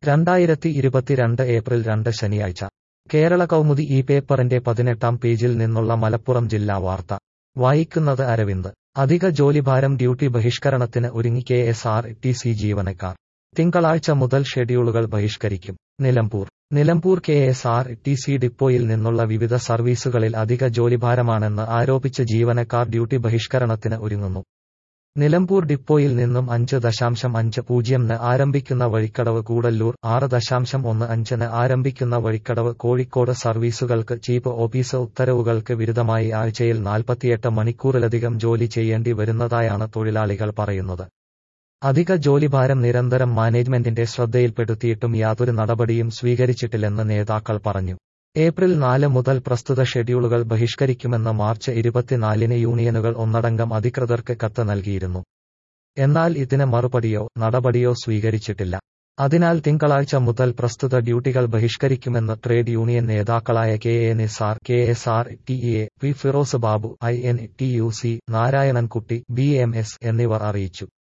രണ്ടായിരത്തി ഇരുപത്തിരണ്ട് ഏപ്രിൽ രണ്ട് ശനിയാഴ്ച കേരള കൗമുദി ഈ പേപ്പറിന്റെ പതിനെട്ടാം പേജിൽ നിന്നുള്ള മലപ്പുറം ജില്ലാ വാർത്ത വായിക്കുന്നത് അരവിന്ദ് അധിക ജോലിഭാരം ഡ്യൂട്ടി ബഹിഷ്കരണത്തിന് ഒരുങ്ങി K S R T C ജീവനക്കാർ തിങ്കളാഴ്ച മുതൽ ഷെഡ്യൂളുകൾ ബഹിഷ്കരിക്കും Nilambur Nilambur K S R T C ഡിപ്പോയിൽ നിന്നുള്ള വിവിധ സർവീസുകളിൽ അധിക ജോലിഭാരമാണെന്ന് ആരോപിച്ച് ജീവനക്കാർ ഡ്യൂട്ടി ബഹിഷ്കരണത്തിന് ഒരുങ്ങുന്നു നിലമ്പൂർ ഡിപ്പോയിൽ നിന്നും അഞ്ച് ദശാംശം അഞ്ച് പൂജ്യംന് ആരംഭിക്കുന്ന വഴിക്കടവ് കൂടല്ലൂർ ആറ് ദശാംശം ഒന്ന് അഞ്ചിന് ആരംഭിക്കുന്ന വഴിക്കടവ് കോഴിക്കോട് സർവീസുകൾക്ക് ചീഫ് ഓഫീസ് ഉത്തരവുകൾക്ക് വിരുദ്ധമായി ആഴ്ചയിൽ നാൽപ്പത്തിയെട്ട് മണിക്കൂറിലധികം ജോലി ചെയ്യേണ്ടി വരുന്നതായാണ് തൊഴിലാളികൾ പറയുന്നത് അധിക ജോലിഭാരം നിരന്തരം മാനേജ്മെന്റിന്റെ ശ്രദ്ധയിൽപ്പെടുത്തിയിട്ടും യാതൊരു നടപടിയും സ്വീകരിച്ചിട്ടില്ലെന്ന് നേതാക്കൾ പറഞ്ഞു ഏപ്രിൽ നാല് മുതൽ പ്രസ്തുത ഷെഡ്യൂളുകൾ ബഹിഷ്കരിക്കുമെന്ന് മാർച്ച് ഇരുപത്തിനാലിന് യൂണിയനുകൾ ഒന്നടങ്കം അധികൃതർക്ക് കത്ത് നൽകിയിരുന്നു എന്നാൽ ഇതിന് മറുപടിയോ നടപടിയോ സ്വീകരിച്ചിട്ടില്ല അതിനാൽ തിങ്കളാഴ്ച മുതൽ പ്രസ്തുത ഡ്യൂട്ടികൾ ബഹിഷ്കരിക്കുമെന്ന് ട്രേഡ് യൂണിയൻ നേതാക്കളായ K A Nisar K S R T A P Firoz Babu I N T U C Narayanankutty B M S എന്നിവർ അറിയിച്ചു